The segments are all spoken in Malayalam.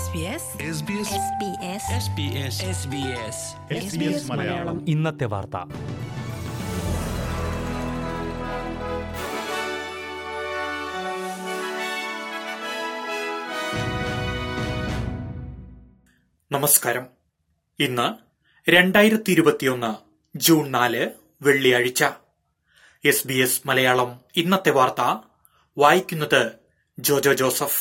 SBS മലയാളം ഇന്നത്തെ വാർത്ത നമസ്കാരം ഇന്ന് രണ്ടായിരത്തി ഇരുപത്തിയൊന്ന് ജൂൺ നാല് വെള്ളിയാഴ്ച എസ് ബി എസ് മലയാളം ഇന്നത്തെ വാർത്ത വായിക്കുന്നത് Jojo Joseph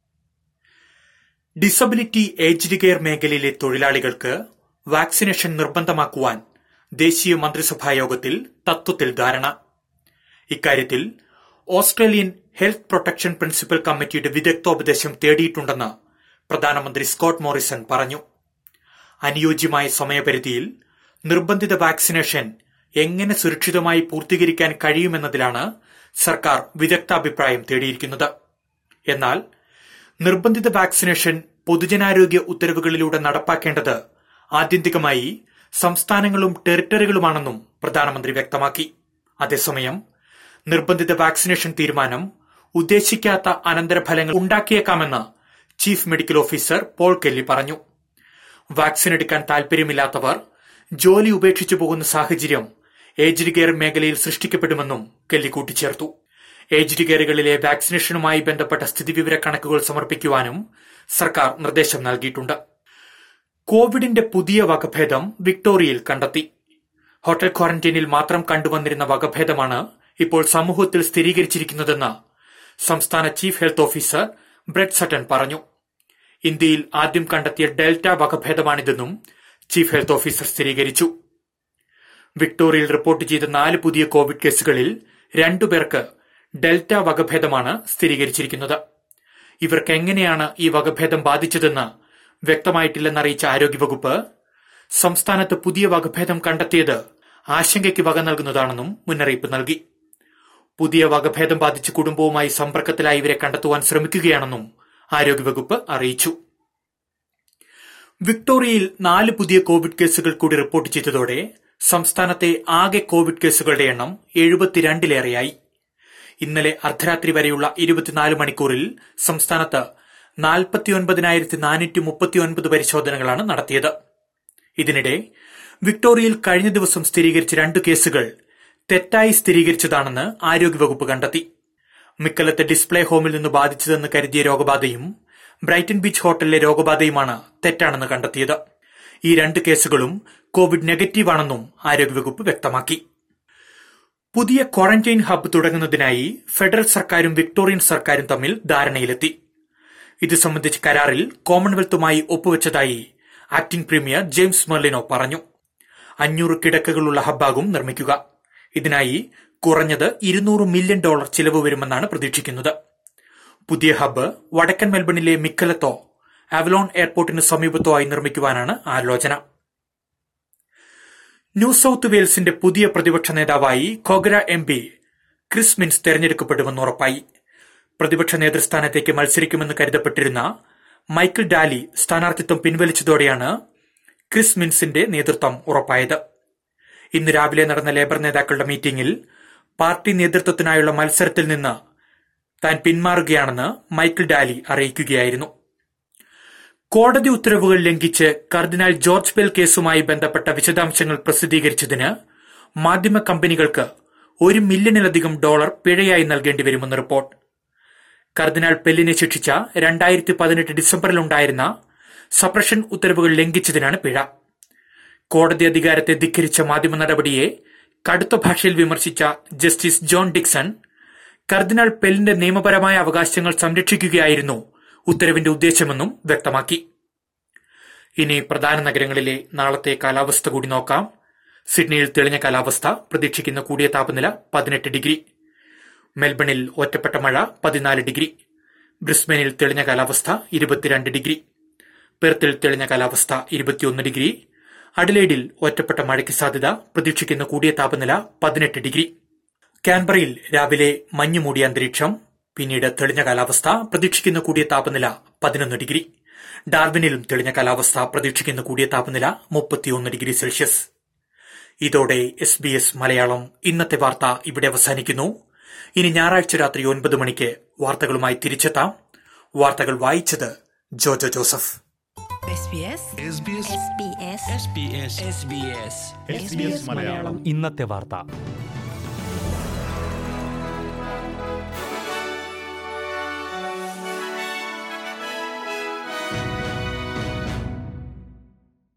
disability aged care മേഖലയിലെ തൊഴിലാളികൾക്ക് വാക്സിനേഷൻ നിർബന്ധമാക്കുവാൻ ദേശീയ മന്ത്രിസഭാ യോഗത്തിൽ തത്വത്തിൽ ധാരണ ഇക്കാര്യത്തിൽ ഓസ്ട്രേലിയൻ ഹെൽത്ത് പ്രൊട്ടക്ഷൻ പ്രിൻസിപ്പൽ കമ്മിറ്റിയുടെ വിദഗ്ധോപദേശം തേടിയിട്ടുണ്ടെന്ന് പ്രധാനമന്ത്രി സ്കോട്ട് മോറിസൺ പറഞ്ഞു അനുയോജ്യമായ സമയപരിധിയിൽ നിർബന്ധിത വാക്സിനേഷൻ എങ്ങനെ സുരക്ഷിതമായി പൂർത്തീകരിക്കാൻ കഴിയുമെന്നതിലാണ് സർക്കാർ വിദഗ്ധാഭിപ്രായം തേടിയിരിക്കുന്നത് എന്നാൽ നിർബന്ധിത വാക്സിനേഷൻ പൊതുജനാരോഗ്യ ഉത്തരവുകളിലൂടെ നടപ്പാക്കേണ്ടത് ആത്യന്തികമായി സംസ്ഥാനങ്ങളും ടെറിട്ടറികളുമാണെന്നും പ്രധാനമന്ത്രി വ്യക്തമാക്കി അതേസമയം നിർബന്ധിത വാക്സിനേഷൻ തീരുമാനം ഉദ്ദേശിക്കാത്ത അനന്തരഫലങ്ങൾ ഉണ്ടാക്കിയേക്കാമെന്ന് chief medical officer Paul Kelly പറഞ്ഞു വാക്സിൻ എടുക്കാൻ താൽപര്യമില്ലാത്തവർ ജോലി ഉപേക്ഷിച്ചു പോകുന്ന സാഹചര്യം ഏജ്ഡ് കെയർ മേഖലയിൽ സൃഷ്ടിക്കപ്പെടുമെന്നും കെല്ലി കൂട്ടിച്ചേർത്തു ഏജ്ഡ് കെയറുകളിലെ വാക്സിനേഷനുമായി ബന്ധപ്പെട്ട സ്ഥിതിവിവര കണക്കുകൾ സമർപ്പിക്കുവാനും സർക്കാർ നിർദ്ദേശം നൽകിയിട്ടുണ്ട് കോവിഡിന്റെ പുതിയ വകഭേദം വിക്ടോറിയയിൽ കണ്ടെത്തി ഹോട്ടൽ ക്വാറന്റൈനിൽ മാത്രം കണ്ടുവന്നിരുന്ന വകഭേദമാണ് ഇപ്പോൾ സമൂഹത്തിൽ സ്ഥിരീകരിച്ചിരിക്കുന്നതെന്ന് സംസ്ഥാന chief health officer Brett Sutton പറഞ്ഞു ഇന്ത്യയിൽ ആദ്യം കണ്ടെത്തിയ ഡെൽറ്റ വകഭേദമാണിതെന്നും ചീഫ് ഹെൽത്ത് ഓഫീസർ സ്ഥിരീകരിച്ചു വിക്ടോറിയയിൽ റിപ്പോർട്ട് ചെയ്ത നാല് പുതിയ കോവിഡ് കേസുകളിൽ രണ്ടുപേർക്ക് ഡെൽറ്റ വകഭേദമാണ് സ്ഥിരീകരിച്ചിരിക്കുന്നത് ഇവർക്ക് എങ്ങനെയാണ് ഈ വകഭേദം ബാധിച്ചതെന്ന് വ്യക്തമായിട്ടില്ലെന്നറിയിച്ച ആരോഗ്യവകുപ്പ് സംസ്ഥാനത്ത് പുതിയ വകഭേദം കണ്ടെത്തിയത് ആശങ്കയ്ക്ക് വക നൽകുന്നതാണെന്നും മുന്നറിയിപ്പ് നൽകി പുതിയ വകഭേദം ബാധിച്ച കുടുംബവുമായി സമ്പർക്കത്തിലായി ഇവരെ കണ്ടെത്തുവാൻ ശ്രമിക്കുകയാണെന്നും ആരോഗ്യവകുപ്പ് അറിയിച്ചു വിക്ടോറിയയിൽ നാല് പുതിയ കോവിഡ് കേസുകൾ കൂടി റിപ്പോർട്ട് ചെയ്തതോടെ സംസ്ഥാനത്തെ ആകെ കോവിഡ് കേസുകളുടെ എണ്ണം എഴുപത്തിരണ്ടിലേറെയായി ഇന്നലെ അർദ്ധരാത്രി വരെയുള്ള ഇരുപത്തിനാല് മണിക്കൂറിൽ സംസ്ഥാനത്ത് നാൽപ്പത്തിയൊൻപതിനായിരത്തി നാനൂറ്റി മുപ്പത്തിയൊൻപത് പരിശോധനകളാണ് നടത്തിയത് ഇതിനിടെ വിക്ടോറിയയിൽ കഴിഞ്ഞ ദിവസം സ്ഥിരീകരിച്ച രണ്ട് കേസുകൾ തെറ്റായി സ്ഥിരീകരിച്ചതാണെന്ന് ആരോഗ്യവകുപ്പ് കണ്ടെത്തി മിക്കലത്തെ ഡിസ്പ്ലേ ഹോമിൽ നിന്ന് ബാധിച്ചതെന്ന് കരുതിയ രോഗബാധയും ബ്രൈറ്റൺ ബീച്ച് ഹോട്ടലിലെ രോഗബാധയുമാണ് തെറ്റാണെന്ന് കണ്ടെത്തിയത് ഈ രണ്ട് കേസുകളും കോവിഡ് നെഗറ്റീവാണെന്നും ആരോഗ്യവകുപ്പ് വ്യക്തമാക്കി പുതിയ ക്വാറന്റൈൻ ഹബ്ബ് തുടങ്ങുന്നതിനായി ഫെഡറൽ സർക്കാരും വിക്ടോറിയൻ സർക്കാരും തമ്മിൽ ധാരണയിലെത്തി ഇത് സംബന്ധിച്ച കരാറിൽ കോമൺവെൽത്തുമായി ഒപ്പുവെച്ചതായി ആക്ടിംഗ് പ്രീമിയർ ജെയിംസ് മെർലിനോ പറഞ്ഞു അഞ്ഞൂറ് കിടക്കകളുള്ള ഹബ്ബാകും നിർമ്മിക്കുക ഇതിനായി കുറഞ്ഞത് ഇരുന്നൂറ് മില്യൺ ഡോളർ ചിലവ് വരുമെന്നാണ് പ്രതീക്ഷിക്കുന്നത് പുതിയ ഹബ്ബ് വടക്കൻ മെൽബണിലെ മിക്കലത്തോ അവലോൺ എയർപോർട്ടിന് സമീപത്തോ ആയി നിർമ്മിക്കുവാനാണ് ആലോചന ന്യൂ സൌത്ത് വെയിൽസിന്റെ പുതിയ പ്രതിപക്ഷ നേതാവായി Kogarah M P Chris Minns തെരഞ്ഞെടുക്കപ്പെടുമെന്ന് ഉറപ്പായി പ്രതിപക്ഷ നേതൃസ്ഥാനത്തേക്ക് മത്സരിക്കുമെന്ന് കരുതപ്പെട്ടിരുന്ന മൈക്കിൾ ഡാലി സ്ഥാനാർത്ഥിത്വം പിൻവലിച്ചതോടെയാണ് ക്രിസ് മിൻസിന്റെ നേതൃത്വം ഉറപ്പായത് ഇന്ന് രാവിലെ നടന്ന ലേബർ നേതാക്കളുടെ മീറ്റിംഗിൽ പാർട്ടി നേതൃത്വത്തിനായുള്ള മത്സരത്തിൽ നിന്ന് താൻ പിന്മാറുകയാണെന്ന് മൈക്കിൾ ഡാലി അറിയിക്കുകയായിരുന്നു കോടതി ഉത്തരവുകൾ ലംഘിച്ച് കർദിനാൾ ജോർജ് ബെൽ കേസുമായി ബന്ധപ്പെട്ട വിശദാംശങ്ങൾ പ്രസിദ്ധീകരിച്ചതിന് മാധ്യമ കമ്പനികൾക്ക് ഒരു മില്യണിലധികം ഡോളർ പിഴയായി നൽകേണ്ടി വരുമെന്ന് റിപ്പോർട്ട് കർദിനാൾ പെല്ലിനെ ശിക്ഷിച്ച രണ്ടായിരത്തി പതിനെട്ട് ഡിസംബറിലുണ്ടായിരുന്ന സപ്രഷൻ ഉത്തരവുകൾ ലംഘിച്ചതിനാണ് പിഴ കോടതി അധികാരത്തെ ധിക്കരിച്ച മാധ്യമ നടപടിയെ കടുത്ത ഭാഷയിൽ വിമർശിച്ച ജസ്റ്റിസ് ജോൺ ഡിക്സൺ കർദിനാൾ പെല്ലിന്റെ നിയമപരമായ അവകാശങ്ങൾ സംരക്ഷിക്കുകയായിരുന്നു ഉത്തരവിന്റെ ഉദ്ദേശമെന്നും വ്യക്തമാക്കി ഇനി പ്രധാന നഗരങ്ങളിലെ നാളത്തെ കാലാവസ്ഥ കൂടി നോക്കാം സിഡ്നിയിൽ തെളിഞ്ഞ കാലാവസ്ഥ പ്രതീക്ഷിക്കുന്ന കൂടിയ താപനില പതിനെട്ട് ഡിഗ്രി മെൽബണിൽ ഒറ്റപ്പെട്ട മഴ പതിനാല് ഡിഗ്രി ബ്രിസ്ബനിൽ തെളിഞ്ഞ കാലാവസ്ഥ ഇരുപത്തിരണ്ട് ഡിഗ്രി പെർത്തിൽ തെളിഞ്ഞ കാലാവസ്ഥ ഇരുപത്തിയൊന്ന് ഡിഗ്രി അഡിലേഡിൽ ഒറ്റപ്പെട്ട മഴയ്ക്ക് സാധ്യത പ്രതീക്ഷിക്കുന്ന കൂടിയ താപനില പതിനെട്ട് ഡിഗ്രി കാൻബറയിൽ രാവിലെ മഞ്ഞുമൂടിയ അന്തരീക്ഷം പിന്നീട് തെളിഞ്ഞ കാലാവസ്ഥ പ്രതീക്ഷിക്കുന്ന കൂടിയ താപനില പതിനൊന്ന് ഡിഗ്രി ഡാർവിനിലും തെളിഞ്ഞ കാലാവസ്ഥ പ്രതീക്ഷിക്കുന്ന കൂടിയ താപനില മുപ്പത്തിയൊന്ന് ഡിഗ്രി സെൽഷ്യസ് ഇതോടെ എസ് ബി എസ് മലയാളം ഇന്നത്തെ വാർത്ത ഇവിടെ അവസാനിക്കുന്നു ഇനി ഞായറാഴ്ച രാത്രി ഒൻപത് മണിക്ക് വാർത്തകളുമായി തിരിച്ചെത്താം വാർത്തകൾ വായിച്ചത് ജോജോ ജോസഫ് SBS മലയാളം ഇന്നത്തെ വാർത്ത